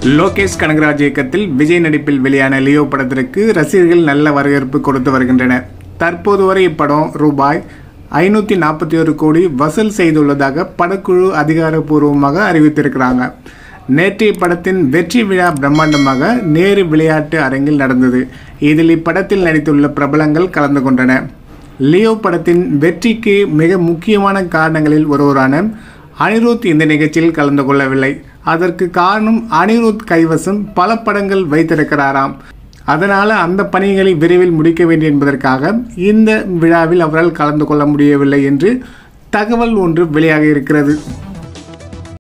லோகேஷ் கனகராஜ் இயக்கத்தில் விஜய் நடிப்பில் வெளியான லியோ படத்திற்கு ரசிகர்கள் நல்ல வரவேற்பு கொடுத்து வருகின்றனர் தற்போது வரை இப்படம் ரூபாய் ஐநூற்றி நாற்பத்தி ஒரு கோடி வசூல் செய்துள்ளதாக படக்குழு அதிகாரப்பூர்வமாக அறிவித்திருக்கிறாங்க நேற்றைய படத்தின் வெற்றி விழா பிரம்மாண்டமாக நேரு விளையாட்டு அரங்கில் நடந்தது இதில் இப்படத்தில் நடித்துள்ள பிரபலங்கள் கலந்து கொண்டன லியோ படத்தின் வெற்றிக்கு மிக முக்கியமான காரணங்களில் ஒருவரான அனிருத் இந்த நிகழ்ச்சியில் கலந்து கொள்ளவில்லை அதற்கு காரணம் அனிருத் கைவசம் பல படங்கள் வைத்திருக்கிறாராம் அதனால் அந்த பணிகளை விரைவில் முடிக்க வேண்டும் என்பதற்காக இந்த விழாவில் அவரால் கலந்து கொள்ள முடியவில்லை என்று தகவல் ஒன்று வெளியாக இருக்கிறது